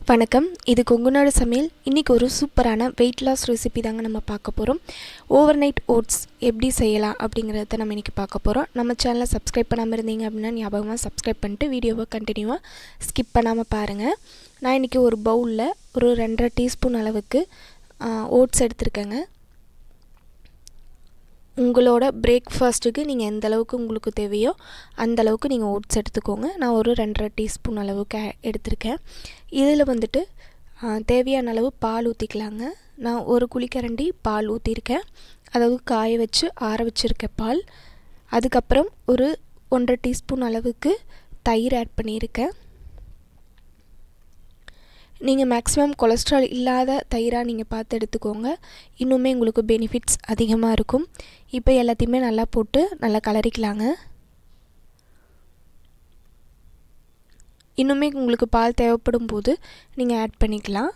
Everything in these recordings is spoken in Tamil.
வணக்கம் இது கொங்குநாடு சமையல் இன்றைக்கி ஒரு சூப்பரான வெயிட் லாஸ் ரெசிபி தாங்க நம்ம பார்க்க போகிறோம் ஓவர் நைட் ஓட்ஸ் எப்படி செய்யலாம் அப்படிங்கிறத நம்ம இன்றைக்கி பார்க்க போகிறோம் நம்ம சேனலை சப்ஸ்கிரைப் பண்ணாமல் இருந்தீங்க அப்படின்னா ஞாபகமாக சப்ஸ்கிரைப் பண்ணிட்டு வீடியோவை கண்டினியூவாக ஸ்கிப் பண்ணாமல் பாருங்கள் நான் இன்றைக்கி ஒரு பவுலில் ஒரு ரெண்டரை டீஸ்பூன் அளவுக்கு ஓட்ஸ் எடுத்திருக்கேங்க உங்களோட பிரேக்ஃபாஸ்ட்டுக்கு நீங்கள் எந்த அளவுக்கு உங்களுக்கு தேவையோ அந்த அளவுக்கு நீங்கள் ஓட்ஸ் எடுத்துக்கோங்க நான் ஒரு ரெண்டரை டீஸ்பூன் அளவுக்கு எடுத்திருக்கேன் இதில் வந்துட்டு தேவையான அளவு பால் ஊற்றிக்கலாங்க நான் ஒரு குழிக்கரண்டி பால் ஊற்றிருக்கேன் அதாவது காய வச்சு ஆற வச்சுருக்க பால் அதுக்கப்புறம் ஒரு ஒன்றரை டீஸ்பூன் அளவுக்கு தயிர் ஆட் பண்ணியிருக்கேன் நீங்கள் மேக்ஸிமம் கொலஸ்ட்ரால் இல்லாத தயிராக நீங்கள் பார்த்து எடுத்துக்கோங்க இன்னுமே உங்களுக்கு பெனிஃபிட்ஸ் அதிகமாக இருக்கும் இப்போ எல்லாத்தையுமே நல்லா போட்டு நல்லா கலரிக்கலாங்க இன்னுமே உங்களுக்கு பால் தேவைப்படும் போது நீங்கள் ஆட் பண்ணிக்கலாம்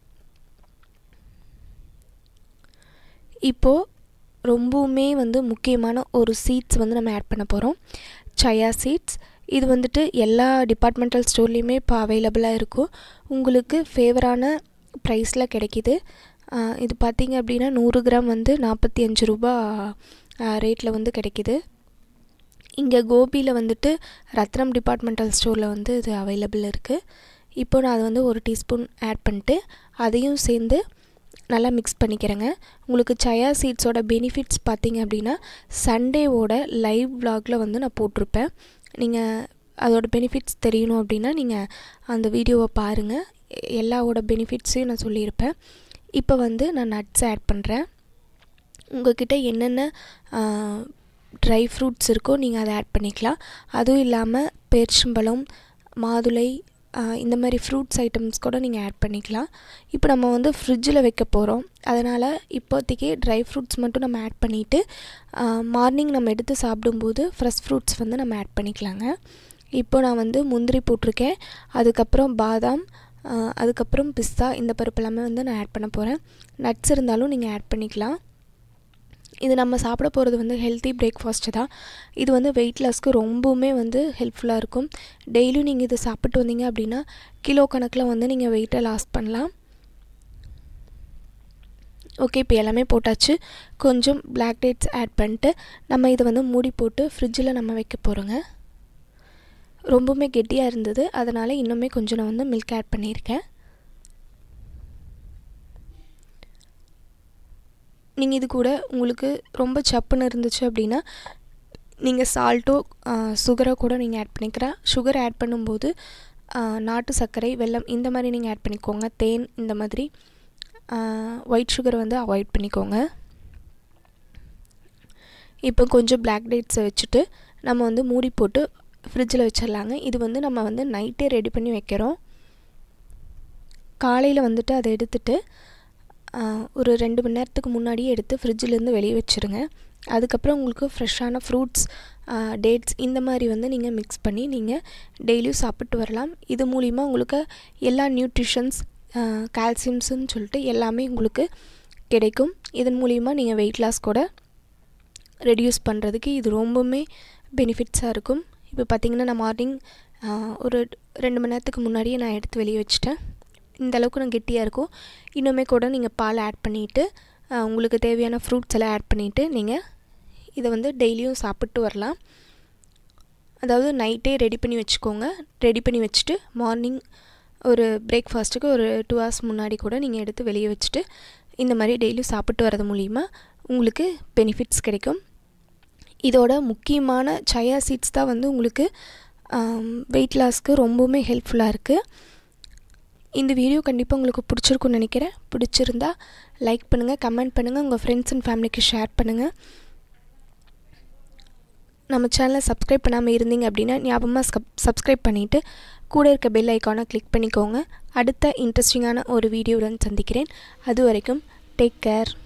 இப்போது ரொம்பவுமே வந்து முக்கியமான ஒரு சீட்ஸ் வந்து நம்ம ஆட் பண்ண போகிறோம் சயா சீட்ஸ் இது வந்துட்டு எல்லா டிபார்ட்மெண்டல் ஸ்டோர்லேயுமே இப்போ அவைலபிளாக இருக்கும் உங்களுக்கு ஃபேவரான ப்ரைஸில் கிடைக்கிது இது பார்த்திங்க அப்படின்னா நூறு கிராம் வந்து நாற்பத்தி அஞ்சு ரூபா ரேட்டில் வந்து கிடைக்கிது இங்கே கோபியில் வந்துட்டு ரத்னம் டிபார்ட்மெண்டல் ஸ்டோரில் வந்து இது அவைலபிள் இருக்குது இப்போ நான் அதை வந்து ஒரு டீஸ்பூன் ஆட் பண்ணிட்டு அதையும் சேர்ந்து நல்லா மிக்ஸ் பண்ணிக்கிறேங்க உங்களுக்கு சயா சீட்ஸோட பெனிஃபிட்ஸ் பார்த்திங்க அப்படின்னா சண்டேவோட லைவ் விலாகில் வந்து நான் போட்டிருப்பேன் நீங்கள் அதோட பெனிஃபிட்ஸ் தெரியணும் அப்படின்னா நீங்கள் அந்த வீடியோவை பாருங்கள் எல்லாவோட பெனிஃபிட்ஸையும் நான் சொல்லியிருப்பேன் இப்போ வந்து நான் நட்ஸ் ஆட் பண்ணுறேன் உங்கள்கிட்ட என்னென்ன ட்ரை ஃப்ரூட்ஸ் இருக்கோ நீங்கள் அதை ஆட் பண்ணிக்கலாம் அதுவும் இல்லாமல் பேர்ச்சம்பழம் மாதுளை இந்த மாதிரி ஃப்ரூட்ஸ் ஐட்டம்ஸ் கூட நீங்கள் ஆட் பண்ணிக்கலாம் இப்போ நம்ம வந்து ஃப்ரிட்ஜில் வைக்க போகிறோம் அதனால் இப்போதைக்கு ட்ரை ஃப்ரூட்ஸ் மட்டும் நம்ம ஆட் பண்ணிவிட்டு மார்னிங் நம்ம எடுத்து சாப்பிடும்போது ஃப்ரெஷ் ஃப்ரூட்ஸ் வந்து நம்ம ஆட் பண்ணிக்கலாங்க இப்போ நான் வந்து முந்திரி போட்டிருக்கேன் அதுக்கப்புறம் பாதாம் அதுக்கப்புறம் பிஸ்தா இந்த பருப்பு எல்லாமே வந்து நான் ஆட் பண்ண போகிறேன் நட்ஸ் இருந்தாலும் நீங்கள் ஆட் பண்ணிக்கலாம் இது நம்ம சாப்பிட போகிறது வந்து ஹெல்த்தி பிரேக்ஃபாஸ்ட்டு தான் இது வந்து வெயிட் லாஸ்க்கு ரொம்பவுமே வந்து ஹெல்ப்ஃபுல்லாக இருக்கும் டெய்லியும் நீங்கள் இதை சாப்பிட்டு வந்தீங்க அப்படின்னா கிலோ கணக்கில் வந்து நீங்கள் வெயிட்டை லாஸ் பண்ணலாம் ஓகே இப்போ எல்லாமே போட்டாச்சு கொஞ்சம் பிளாக் டேட்ஸ் ஆட் பண்ணிட்டு நம்ம இதை வந்து மூடி போட்டு ஃப்ரிட்ஜில் நம்ம வைக்க போகிறோங்க ரொம்பவுமே கெட்டியாக இருந்தது அதனால் இன்னுமே கொஞ்சம் நான் வந்து மில்க் ஆட் பண்ணியிருக்கேன் நீங்கள் இது கூட உங்களுக்கு ரொம்ப சப்புன்னு இருந்துச்சு அப்படின்னா நீங்கள் சால்ட்டோ சுகரோ கூட நீங்கள் ஆட் பண்ணிக்கலாம் சுகர் ஆட் பண்ணும்போது நாட்டு சர்க்கரை வெல்லம் இந்த மாதிரி நீங்கள் ஆட் பண்ணிக்கோங்க தேன் இந்த மாதிரி ஒயிட் சுகர் வந்து அவாய்ட் பண்ணிக்கோங்க இப்போ கொஞ்சம் பிளாக் டேட்ஸை வச்சுட்டு நம்ம வந்து மூடி போட்டு ஃப்ரிட்ஜில் வச்சிடலாங்க இது வந்து நம்ம வந்து நைட்டே ரெடி பண்ணி வைக்கிறோம் காலையில் வந்துட்டு அதை எடுத்துகிட்டு ஒரு ரெண்டு மணி நேரத்துக்கு முன்னாடியே எடுத்து ஃப்ரிட்ஜிலேருந்து வெளியே வச்சுருங்க அதுக்கப்புறம் உங்களுக்கு ஃப்ரெஷ்ஷான ஃப்ரூட்ஸ் டேட்ஸ் இந்த மாதிரி வந்து நீங்கள் மிக்ஸ் பண்ணி நீங்கள் டெய்லியும் சாப்பிட்டு வரலாம் இது மூலிமா உங்களுக்கு எல்லா நியூட்ரிஷன்ஸ் கால்சியம்ஸுன்னு சொல்லிட்டு எல்லாமே உங்களுக்கு கிடைக்கும் இதன் மூலிமா நீங்கள் வெயிட் லாஸ் கூட ரெடியூஸ் பண்ணுறதுக்கு இது ரொம்பவுமே பெனிஃபிட்ஸாக இருக்கும் இப்போ பார்த்திங்கன்னா நான் மார்னிங் ஒரு ரெண்டு மணி நேரத்துக்கு முன்னாடியே நான் எடுத்து வெளியே வச்சுட்டேன் இந்த அளவுக்கு நான் கெட்டியாக இருக்கும் இன்னுமே கூட நீங்கள் பால் ஆட் பண்ணிவிட்டு உங்களுக்கு தேவையான ஃப்ரூட்ஸ் எல்லாம் ஆட் பண்ணிவிட்டு நீங்கள் இதை வந்து டெய்லியும் சாப்பிட்டு வரலாம் அதாவது நைட்டே ரெடி பண்ணி வச்சுக்கோங்க ரெடி பண்ணி வச்சுட்டு மார்னிங் ஒரு பிரேக்ஃபாஸ்ட்டுக்கு ஒரு டூ ஹவர்ஸ் முன்னாடி கூட நீங்கள் எடுத்து வெளியே வச்சுட்டு இந்த மாதிரி டெய்லியும் சாப்பிட்டு வரது மூலிமா உங்களுக்கு பெனிஃபிட்ஸ் கிடைக்கும் இதோட முக்கியமான சயா சீட்ஸ் தான் வந்து உங்களுக்கு வெயிட் லாஸ்க்கு ரொம்பவுமே ஹெல்ப்ஃபுல்லாக இருக்குது இந்த வீடியோ கண்டிப்பாக உங்களுக்கு பிடிச்சிருக்குன்னு நினைக்கிறேன் பிடிச்சிருந்தா லைக் பண்ணுங்கள் கமெண்ட் பண்ணுங்கள் உங்கள் ஃப்ரெண்ட்ஸ் அண்ட் ஃபேமிலிக்கு ஷேர் பண்ணுங்கள் நம்ம சேனலை சப்ஸ்கிரைப் பண்ணாமல் இருந்தீங்க அப்படின்னா ஞாபகமாக சப் சப்ஸ்கிரைப் பண்ணிவிட்டு கூட இருக்க பெல் ஐக்கானை கிளிக் பண்ணிக்கோங்க அடுத்த இன்ட்ரெஸ்டிங்கான ஒரு வீடியோவுடன் சந்திக்கிறேன் அது வரைக்கும் டேக் கேர்